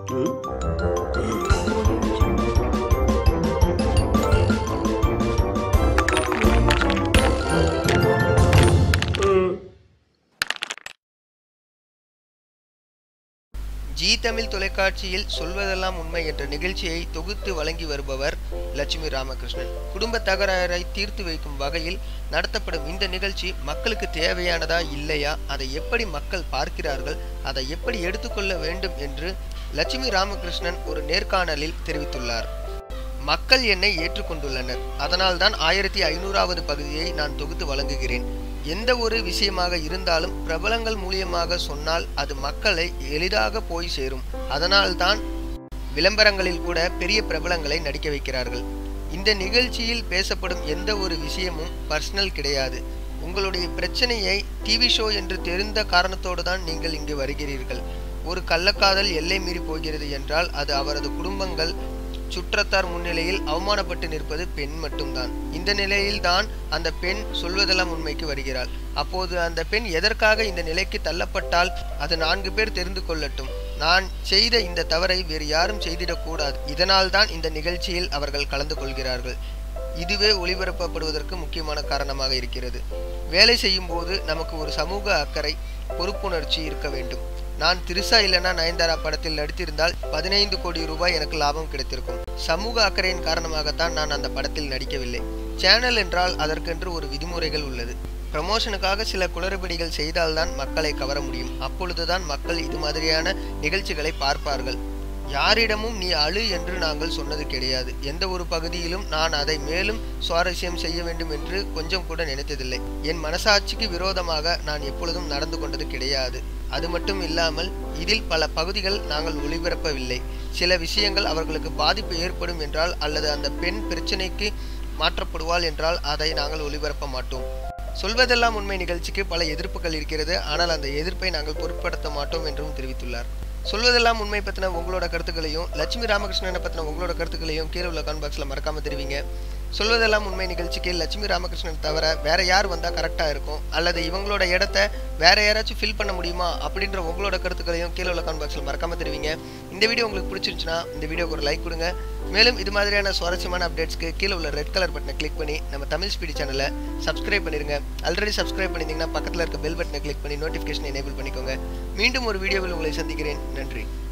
G Tamil தொலைக்காட்சியில் சொல்வதெல்லாம் உண்மை என்ற நிகழ்ச்சியை தொகுத்து வழங்கி வருபவர் லட்சுமி ராமகிருஷ்ணன் குடும்ப தகராறை தீர்த்து வைக்கும் வகையில் நடத்தப்படும் இந்த நிகழ்ச்சி மக்களுக்கு தேவையானதா இல்லையா அதை எப்படி மக்கள் பார்க்கிறார்கள் அதை எப்படி எடுத்துக்கொள்ள வேண்டும் என்று லட்சுமி ராமகிருஷ்ணன் ஒரு நேர்காணலில் தெரிவித்துள்ளார் மக்கள் என்னை ஏற்றுக்கொண்டுள்ளனர் அதனால்தான் ஆயிரத்தி ஐநூறாவது பகுதியை நான் தொகுத்து வழங்குகிறேன் எந்த ஒரு விஷயமாக இருந்தாலும் பிரபலங்கள் மூலியமாக சொன்னால் அது மக்களை எளிதாக போய் சேரும் அதனால்தான் விளம்பரங்களில் கூட பெரிய பிரபலங்களை நடிக்க வைக்கிறார்கள் இந்த நிகழ்ச்சியில் பேசப்படும் எந்த ஒரு விஷயமும் பர்சனல் கிடையாது உங்களுடைய பிரச்சனையை டிவி ஷோ என்று தெரிந்த காரணத்தோடு தான் நீங்கள் இங்கு வருகிறீர்கள் ஒரு கள்ளக்காதல் எல்லை மீறி போகிறது என்றால் அது அவரது குடும்பங்கள் சுற்றத்தார் முன்னிலையில் அவமானப்பட்டு நிற்பது பெண் மட்டும்தான் இந்த நிலையில்தான் அந்த பெண் சொல்வதெல்லாம் உண்மைக்கு வருகிறாள் அப்போது அந்த பெண் எதற்காக இந்த நிலைக்கு தள்ளப்பட்டால் அது நான்கு பேர் தெரிந்து கொள்ளட்டும் நான் செய்த இந்த தவறை வேறு யாரும் செய்திடக்கூடாது இதனால்தான் இந்த நிகழ்ச்சியில் அவர்கள் கலந்து கொள்கிறார்கள் இதுவே ஒளிபரப்பப்படுவதற்கு முக்கியமான காரணமாக இருக்கிறது வேலை செய்யும் போது நமக்கு ஒரு சமூக அக்கறை பொறுப்புணர்ச்சி இருக்க வேண்டும் நான் திருசா இல்லைனா நயன்தாரா படத்தில் நடித்திருந்தால் பதினைந்து கோடி ரூபாய் எனக்கு லாபம் கிடைத்திருக்கும் சமூக அக்கறையின் காரணமாகத்தான் நான் அந்த படத்தில் நடிக்கவில்லை சேனல் என்றால் அதற்கென்று ஒரு விதிமுறைகள் உள்ளது ப்ரமோஷனுக்காக சில குளறுபடிகள் செய்தால்தான் மக்களை கவர முடியும் அப்பொழுதுதான் மக்கள் இது மாதிரியான நிகழ்ச்சிகளை பார்ப்பார்கள் யாரிடமும் நீ அழு என்று நாங்கள் சொன்னது கிடையாது எந்த ஒரு பகுதியிலும் நான் அதை மேலும் சுவாரஸ்யம் செய்ய வேண்டும் என்று கொஞ்சம் கூட நினைத்ததில்லை என் மனசாட்சிக்கு விரோதமாக நான் எப்பொழுதும் நடந்து கொண்டது கிடையாது அது மட்டும் இல்லாமல் இதில் பல பகுதிகள் நாங்கள் ஒளிபரப்பவில்லை சில விஷயங்கள் அவர்களுக்கு பாதிப்பு ஏற்படும் என்றால் அல்லது அந்த பெண் பிரச்சனைக்கு மாற்றப்படுவாள் என்றால் அதை நாங்கள் ஒளிபரப்ப மாட்டோம் சொல்வதெல்லாம் உண்மை நிகழ்ச்சிக்கு பல எதிர்ப்புகள் இருக்கிறது ஆனால் அந்த எதிர்ப்பை நாங்கள் பொருட்படுத்த மாட்டோம் என்றும் தெரிவித்துள்ளார் சொல்வதெல்லாம் உண்மை பற்றின உங்களோட கருத்துக்களையும் லட்சுமி ராமகிருஷ்ணனை பற்றின உங்களோட கருத்துக்களையும் கீழே உள்ள கான் பாக்ஸில் மறக்காம தெரிவிங்க சொல்வதெல்லாம் உண்மை நிகழ்ச்சிக்கு லட்சுமி ராமகிருஷ்ணன் தவிர வேற யார் வந்தால் கரெக்டாக இருக்கும் அல்லது இவங்களோட இடத்த வேற யாராச்சும் ஃபில் பண்ண முடியுமா அப்படின்ற உங்களோட கருத்துக்களையும் கீழே உள்ள கான் பாக்ஸில் மறக்காம தெரிவிங்க இந்த வீடியோ உங்களுக்கு பிடிச்சிருந்துச்சுன்னா இந்த வீடியோக்கு ஒரு லைக் கொடுங்க மேலும் இது மாதிரியான சுவாரஸ்யமான அப்டேட்ஸ்க்கு கீழே உள்ள ரெட் கலர் பட்டனை கிளிக் பண்ணி நம்ம தமிழ் ஸ்பீடி சேனலை சப்ஸ்கிரைப் பண்ணிருங்க ஆல்ரெடி சப்ஸ்கிரைப் பண்ணியிருந்தீங்கன்னா பக்கத்தில் இருக்க பெல் பட்டனை கிளிக் பண்ணி நோட்டிஃபிகேஷன் எனேபிள் பண்ணிக்கோங்க மீண்டும் ஒரு வீடியோவில் உங்களை சந்திக்கிறேன் நன்றி